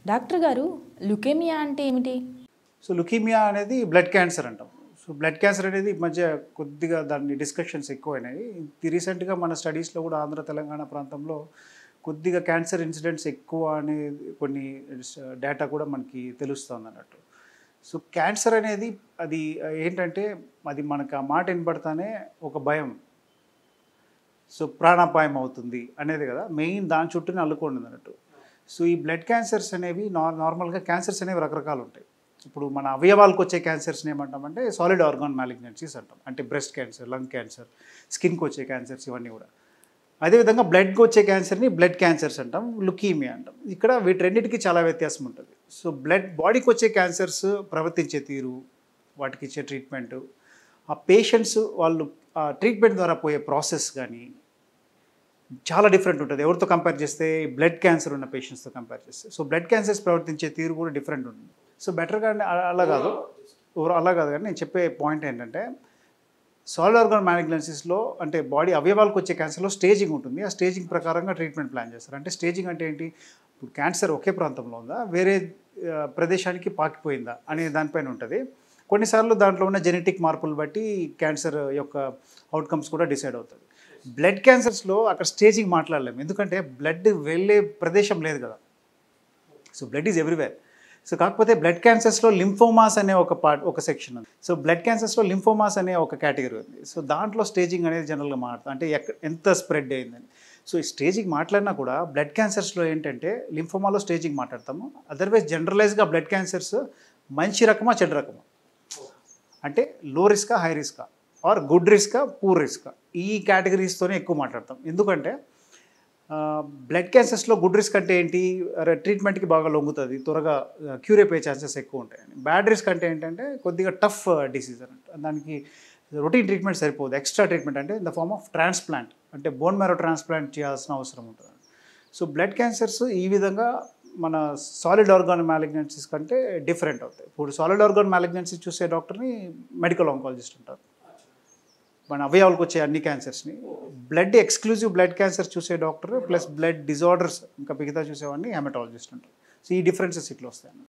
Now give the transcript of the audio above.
doctor గారు leukemia అంటే ఏమిటి సో లుకీమియా అనేది బ్లడ్ క్యాన్సర్ అంటాం సో బ్లడ్ క్యాన్సర్ అనేది ఈ మధ్య కొద్దిగా దాని డిస్కషన్స్ ఎక్కువైనాయి రీసెంట్గా మన స్టడీస్లో కూడా ఆంధ్ర తెలంగాణ ప్రాంతంలో కొద్దిగా క్యాన్సర్ ఇన్సిడెంట్స్ ఎక్కువ అనే కొన్ని డేటా కూడా మనకి తెలుస్తుంది అన్నట్టు సో క్యాన్సర్ అనేది అది ఏంటంటే అది మనకు ఆ మాట వినపడతానే ఒక భయం సో ప్రాణాపాయం అవుతుంది అనేది కదా మెయిన్ దాని చుట్టూనే అల్లుకోండి అన్నట్టు సో ఈ బ్లడ్ క్యాన్సర్స్ అనేవి నార్ నార్మల్గా క్యాన్సర్స్ అనేవి రకరకాలు ఉంటాయి ఇప్పుడు మన అవయవాలకు వచ్చే క్యాన్సర్స్ని ఏమంటామంటే సాలిడ్ ఆర్గాన్ మ్యాలిగ్నెన్సీస్ అంటాం అంటే బ్రెస్ట్ క్యాన్సర్ లంగ్ క్యాన్సర్ స్కిన్కి వచ్చే క్యాన్సర్స్ ఇవన్నీ కూడా అదేవిధంగా బ్లడ్కి వచ్చే క్యాన్సర్ని బ్లడ్ క్యాన్సర్స్ అంటాం లుకీమియా అంటాం ఇక్కడ వీటన్నిటికీ చాలా వ్యత్యాసం ఉంటుంది సో బ్లడ్ బాడీకి వచ్చే క్యాన్సర్స్ ప్రవర్తించే తీరు వాటికి ఇచ్చే ట్రీట్మెంట్ ఆ పేషెంట్స్ వాళ్ళు ఆ ట్రీట్మెంట్ ద్వారా పోయే ప్రాసెస్ కానీ చాలా డిఫరెంట్ ఉంటుంది ఎవరితో కంపేర్ చేస్తే బ్లడ్ క్యాన్సర్ ఉన్న పేషెంట్స్తో కంపేర్ చేస్తే సో బ్లడ్ క్యాన్సర్స్ ప్రవర్తించే తీరు కూడా డిఫరెంట్ ఉంటుంది సో బెటర్గా అలా కాదు ఓవర్ అలా కాదు కానీ నేను చెప్పే పాయింట్ ఏంటంటే సాలిడ్ ఆర్గాన్ మ్యాలిగ్నెన్సీస్లో అంటే బాడీ అవయవాలకు వచ్చే క్యాన్సర్లో స్టేజింగ్ ఉంటుంది ఆ స్టేజింగ్ ప్రకారంగా ట్రీట్మెంట్ ప్లాన్ చేస్తారు అంటే స్టేజింగ్ అంటే ఏంటి ఇప్పుడు క్యాన్సర్ ఒకే ప్రాంతంలో ఉందా వేరే ఆ, ప్రదేశానికి పాకిపోయిందా అనే దానిపైన ఉంటుంది కొన్నిసార్లు దాంట్లో ఉన్న జెనెటిక్ మార్పులు బట్టి క్యాన్సర్ యొక్క అవుట్కమ్స్ కూడా డిసైడ్ అవుతుంది బ్లడ్ క్యాన్సర్స్లో అక్కడ స్టేజింగ్ మాట్లాడలేము ఎందుకంటే బ్లడ్ వెళ్ళే ప్రదేశం లేదు కదా so blood is everywhere so కాకపోతే బ్లడ్ క్యాన్సర్స్లో లింఫోమాస్ అనే ఒక పార్ట్ ఒక సెక్షన్ ఉంది సో బ్లడ్ క్యాన్సర్స్లో లింఫోమాస్ అనే ఒక కేటగిరీ ఉంది సో దాంట్లో స్టేజింగ్ అనేది జనరల్గా మాట్లాడుతుంది అంటే ఎక్క ఎంత స్ప్రెడ్ అయిందని సో ఈ స్టేజింగ్ మాట్లాడినా కూడా బ్లడ్ క్యాన్సర్స్లో ఏంటంటే లింఫోమాలో స్టేజింగ్ మాట్లాడతాము అదర్వైజ్ జనరలైజ్గా బ్లడ్ క్యాన్సర్స్ మంచి రకమా చెడు రకమా అంటే లో రిస్కా హై రిస్కా ఆర్ గుడ్ రిస్కా పూర్ రిస్కా ఈ కేటగిరీస్తోనే ఎక్కువ మాట్లాడతాం ఎందుకంటే బ్లడ్ క్యాన్సర్స్లో గుడ్ రిస్క్ అంటే ఏంటి అరే ట్రీట్మెంట్కి బాగా లొంగుతుంది త్వరగా క్యూర్ అయిపోయే ఛాన్సెస్ ఎక్కువ ఉంటాయి బ్యాడ్ రిస్క్ అంటే ఏంటంటే కొద్దిగా టఫ్ డిసీజ్ అన్నట్టు దానికి రొటీన్ ట్రీట్మెంట్ సరిపోదు ఎక్స్ట్రా ట్రీట్మెంట్ అంటే in the form of transplant అంటే బోన్ మ్యారో ట్రాన్స్ప్లాంట్ చేయాల్సిన అవసరం ఉంటుంది సో బ్లడ్ క్యాన్సర్స్ ఈ విధంగా మన సాలిడ్ ఆర్గాన్ మ్యాలిగ్నెన్సీస్ కంటే డిఫరెంట్ అవుతాయి ఇప్పుడు సాలిడ్ ఆర్గాన్ మ్యాలిగ్నెన్సీస్ చూసే డాక్టర్ని మెడికల్ ఆంకాలజిస్ట్ అంటారు మన అవయవాలకు వచ్చే అన్ని క్యాన్సర్స్ని బ్లడ్ ఎక్స్క్లూజివ్ బ్లడ్ క్యాన్సర్ చూసే డాక్టర్ ప్లస్ బ్లడ్ డిజార్డర్స్ ఇంకా మిగతా చూసేవాడిని హెమటాలజిస్ట్ అంటారు సో ఈ డిఫరెన్సెస్ ఇట్లా వస్తాయి